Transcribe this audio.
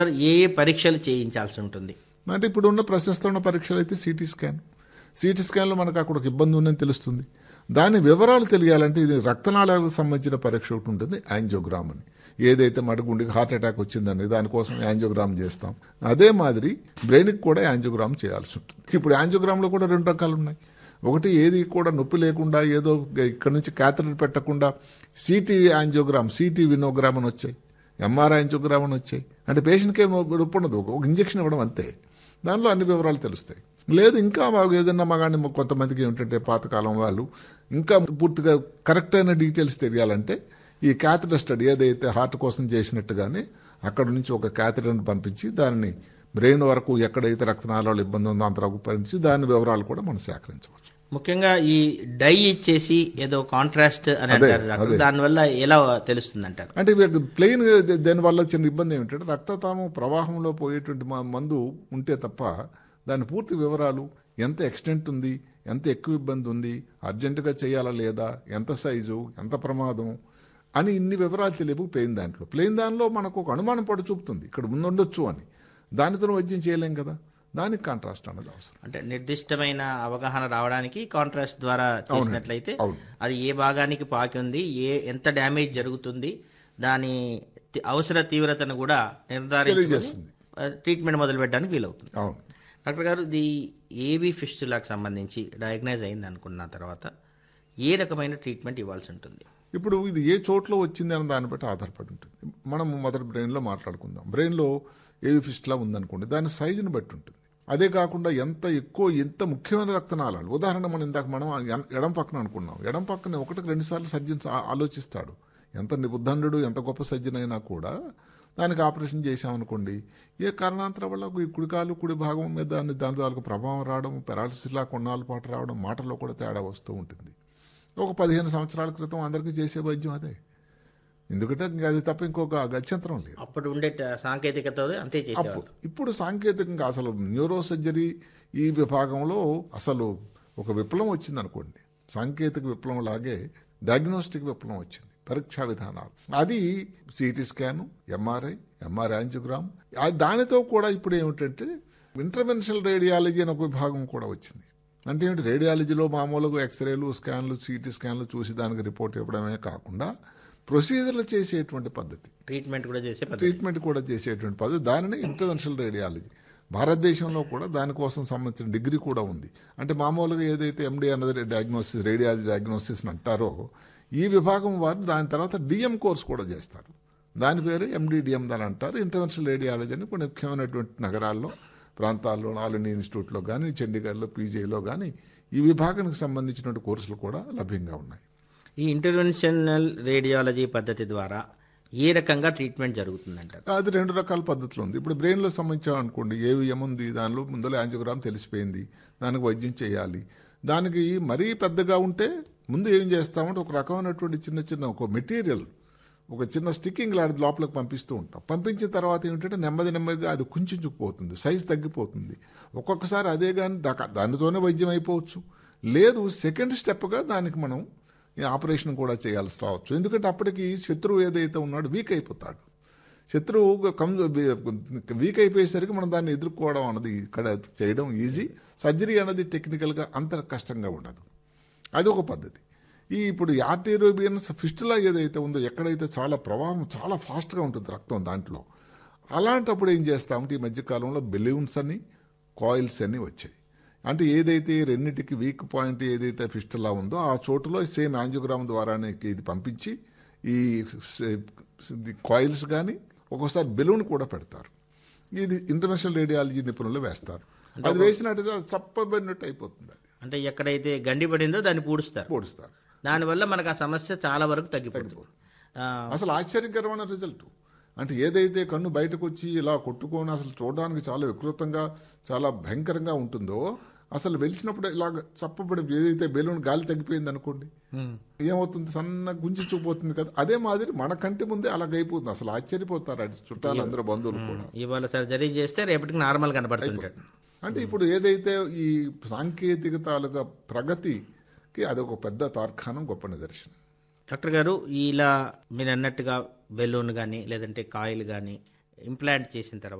Sir ఏ ఏ పరీక్షలు చేయించాల్సి ఉంటుంది అంటే ఇప్పుడు ఉన్న ప్రశస్త ఉన్న పరీక్షలు అయితే సిటీ స్కాన్ సిటీ స్కాన్లో మనకు అక్కడ ఒక ఇబ్బంది ఉందని తెలుస్తుంది దాని వివరాలు తెలియాలంటే ఇది రక్తనాళాలకు సంబంధించిన పరీక్ష ఒకటి ఉంటుంది యాంజియోగ్రామ్ అని ఏదైతే మడగుండికి హార్ట్ అటాక్ వచ్చిందని దానికోసం యాంజియోగ్రామ్ చేస్తాం అదే మాదిరి బ్రెయిన్కి కూడా యాంజియోగ్రామ్ చేయాల్సి ఉంటుంది ఇప్పుడు యాంజియోగ్రామ్లో కూడా రెండు రకాలు ఉన్నాయి ఒకటి ఏది కూడా నొప్పి లేకుండా ఏదో ఇక్కడ నుంచి క్యాథరెట్ పెట్టకుండా సిటీ యాంజియోగ్రామ్ సిటీ వినోగ్రామ్ అని వచ్చాయి ఎంఆర్ఐ యాంజియోగ్రామ్ అని వచ్చాయి అంటే పేషెంట్కి ఏం నొప్పి ఉండదు ఒక ఒక ఇంజక్షన్ ఇవ్వడం అంతే దానిలో అన్ని వివరాలు తెలుస్తాయి లేదు ఇంకా మాకు ఏదన్నా మగాని కొంతమందికి ఏమిటంటే పాతకాలం వాళ్ళు ఇంకా పూర్తిగా కరెక్ట్ అయిన డీటెయిల్స్ తెలియాలంటే ఈ క్యాథెటర్ స్టడీ ఏదైతే హార్ట్ కోసం చేసినట్టుగానే అక్కడ నుంచి ఒక క్యాథెటర్ని పంపించి దానిని బ్రెయిన్ వరకు ఎక్కడైతే రక్తనాళాలు ఇబ్బంది ఉందో అంతవరకు పంపించి దాని వివరాలు కూడా మనం సేకరించవచ్చు ముఖ్యంగా ఈ డై ఇచ్చేసి ఏదో కాంట్రాస్ట్ అని అదే, అంటారు డాక్టర్. అదే. దానివల్ల ఎలా తెలుస్తుంది అంటారు అంటే ప్లెయిన్ దానివల్ల చిన్న ఇబ్బంది ఏమిటంటే రక్తతాము ప్రవాహంలో పోయేటువంటి మ- మందు ఉంటే తప్ప దాని పూర్తి వివరాలు ఎంత ఎక్స్టెంట్ ఉంది ఎంత ఎక్కువ ఇబ్బంది ఉంది అర్జెంటుగా చేయాలా లేదా ఎంత సైజు ఎంత ప్రమాదం అని ఇన్ని వివరాలు తెలియవు ప్లెయిన్ దాంట్లో ప్లెయిన్ దానిలో మనకు ఒక అనుమానం పడి చూపుతుంది ఇక్కడ ముందుండొచ్చు అని దానితో వైద్యం చేయలేం కదా దానికి కాంట్రాస్ట్ అన్నది అవసరం అంటే నిర్దిష్టమైన అవగాహన రావడానికి కాంట్రాస్ట్ ద్వారా చేసినట్లయితే అవును. అది ఏ భాగానికి పాకి ఉంది ఏ ఎంత డ్యామేజ్ జరుగుతుంది దాని తి- అవసర తీవ్రతను కూడా నిర్ధారించి తెలియజేస్తుంది. ట్రీట్మెంట్ మొదలు పెట్టడానికి వీలవుతుంది అవును డాక్టర్ గారు ఇది ఏబీ ఫిస్టులాకి సంబంధించి డయాగ్నైజ్ అయింది అనుకున్న తర్వాత ఏ రకమైన ట్రీట్మెంట్ ఇవ్వాల్సి ఉంటుంది ఇప్పుడు ఇది ఏ చోట్ల వచ్చింది అన్న దాన్ని బట్టి ఆధారపడి ఉంటుంది మనం మొదటి బ్రెయిన్లో మాట్లాడుకుందాం బ్రెయిన్లో ఏవి ఫిస్ట్లా ఉందనుకోండి దాని సైజుని బట్టి ఉంటుంది అదే కాకుండా ఎంత ఎక్కువ ఎంత ముఖ్యమైన రక్తనాళాలు ఉదాహరణ మనం ఇందాక మనం ఎం- ఎడం పక్కన అనుకున్నాం ఎడం పక్కన ఒకటికి రెండు సార్లు సర్జన్ ఆ- ఆలోచిస్తాడు ఎంత నిబుద్ధండు ఎంత గొప్ప సర్జన్ అయినా కూడా దానికి ఆపరేషన్ చేశామనుకోండి ఏ కారణాంతరం వల్ల ఈ కుడికాలు కుడి భాగం మీద దాని దాని తాలూకు ప్రభావం రావడం పెరాలసిస్లా కొన్నాళ్ళ పాటు రావడం మాటల్లో కూడా తేడా వస్తూ ఉంటుంది ఒక పదిహేను సంవత్సరాల క్రితం అందరికీ చేసే వైద్యం అదే ఎందుకంటే ఇంకా అది తప్ప ఇంకొక గత్యంతరం లేదు అప్పుడు ఉండే ట- సాంకేతికత అంతే చేసేవాళ్ళు అప్పుడు ఇప్పుడు సాంకేతికంగా అసలు న్యూరో సర్జరీ ఈ విభాగంలో అసలు ఒక విప్లవం వచ్చింది అనుకోండి సాంకేతిక విప్లవం లాగే డయాగ్నోస్టిక్ విప్లవం వచ్చింది పరీక్షా విధానాలు అది CT scan MRI MR angiogram ఆ- దానితో కూడా ఇప్పుడు ఏమిటంటే ఇంటర్వెన్షనల్ రేడియాలజీ అనే ఒక విభాగం కూడా వచ్చింది అంటే ఏమిటి రేడియాలజీలో మామూలుగా ఎక్స్రేలు స్కాన్లు సిటీ స్కాన్లు చూసి దానికి రిపోర్ట్ ఇవ్వడమే కాకుండా ప్రొసీజర్లు చేసేటువంటి పద్ధతి ట్రీట్మెంట్ కూడా చేసే పద్ధతి ట్రీట్మెంట్ కూడా చేసేటువంటి పద్ధతి దానిని ఇంటర్వెన్షనల్ రేడియాలజీ భారతదేశంలో కూడా దానికోసం సంబంధించిన డిగ్రీ కూడా ఉంది అంటే మామూలుగా ఏదైతే ఎండి అన్నది డయాగ్నోసిస్ రేడియాలజీ డయాగ్నోసిస్ అని అంటారో ఈ విభాగం వారు దాని తర్వాత డిఎం కోర్స్ కూడా చేస్తారు దాని పేరు ఎండిడిఎం దాని అంటారు ఇంటర్వెన్షనల్ రేడియాలజీ అని కొన్ని ముఖ్యమైనటువంటి నగరాల్లో ప్రాంతాల్లో ఆల్ ఇండియా ఇన్స్టిట్యూట్లో కానీ చండీగఢ్లో పీజీలో కానీ ఈ విభాగానికి సంబంధించినటువంటి కోర్సులు కూడా లభ్యంగా ఉన్నాయి ఈ ఇంటర్వెన్షనల్ రేడియాలజీ పద్ధతి ద్వారా ఏ రకంగా ట్రీట్మెంట్ జరుగుతుందంటారు అది రెండు రకాల పద్ధతులు ఉంది ఇప్పుడు బ్రెయిన్లో సంబంధించిన అనుకోండి ఏవిఎం ఉంది దానిలో ముందర యాంజియోగ్రామ్ తెలిసిపోయింది దానికి వైద్యం చేయాలి దానికి మరీ పెద్దగా ఉంటే ముందు ఏం చేస్తామంటే ఒక రకమైనటువంటి చిన్న చిన్న ఒక మెటీరియల్ ఒక చిన్న స్టిక్కింగ్ లాంటి లోపలికి పంపిస్తూ ఉంటాం పంపించిన తర్వాత ఏమిటంటే నెమ్మది నెమ్మదిగా అది కుంచుకుపోతుంది సైజ్ తగ్గిపోతుంది ఒక్కొక్కసారి అదే కానీ దానితోనే వైద్యం అయిపోవచ్చు లేదు సెకండ్ స్టెప్గా దానికి మనం ఈ ఆపరేషన్ కూడా చేయాల్సి రావచ్చు ఎందుకంటే అప్పటికి శత్రువు ఏదైతే ఉన్నాడో వీక్ అయిపోతాడు శత్రువు కమ్ వీక్ అయిపోయేసరికి మనం దాన్ని ఎదుర్కోవడం అన్నది ఇక్కడ చేయడం ఈజీ సర్జరీ అన్నది టెక్నికల్గా అంత కష్టంగా ఉండదు అది ఒక పద్ధతి ఈ ఇప్పుడు ఆర్టీరోబియన్స్ ఫిస్టులా ఏదైతే ఉందో ఎక్కడైతే చాలా ప్రవాహం చాలా ఫాస్ట్గా ఉంటుంది రక్తం దాంట్లో అలాంటప్పుడు ఏం చేస్తామంటే ఈ మధ్యకాలంలో బెలూన్స్ అని కాయిల్స్ అని వచ్చాయి అంటే ఏదైతే ఈ రెండింటికి వీక్ పాయింట్ ఏదైతే ఫిస్టులా ఉందో ఆ చోటులో సేమ్ యాంజియోగ్రామ్ ద్వారానే ఇది పంపించి ఈ కాయిల్స్ కానీ ఒక్కోసారి బెలూన్ కూడా పెడతారు ఇది ఇంటర్నేషనల్ రేడియాలజీ నిపుణులు వేస్తారు అది వేసినట్టుగా చప్పబడినట్టు అయిపోతుంది అది అంటే ఎక్కడైతే గండి పడిందో దాన్ని పూడుస్తారు పొడుస్తారు దానివల్ల మనకు ఆ సమస్య చాలా వరకు తగ్గిపోతుంది ఆ, అసలు ఆశ్చర్యకరమైన రిజల్ట్ అంటే ఏదైతే కన్ను బయటకు వచ్చి ఇలా కొట్టుకొని అసలు చూడడానికి చాలా వికృతంగా చాలా భయంకరంగా ఉంటుందో అసలు వెలిసినప్పుడు ఇలాగ చప్పబడి ఏదైతే బెలూన్ గాలి తగ్గిపోయింది అనుకోండి ఏమవుతుంది సన్న గుంజి చూపోతుంది కదా అదే మాదిరి మన కంటి ముందే అలాగైపోతుంది అసలు ఆశ్చర్యపోతారు అది చుట్టాలు అందరూ బంధువులు కూడా ఇవాళ సర్జరీ చేస్తే రేపటికి నార్మల్ కనబడుతుంటాడు అంటే ఇప్పుడు ఏదైతే ఈ సాంకేతికతాలుగా ప్రగతికి అదొక పెద్ద తార్కాణం గొప్ప నిదర్శనం డాక్టర్ గారు ఇలా మీరు అన్నట్టుగా బెలూన్ కానీ లేదంటే కాయిల్ కానీ ఇంప్లాంట్ చేసిన తర్వాత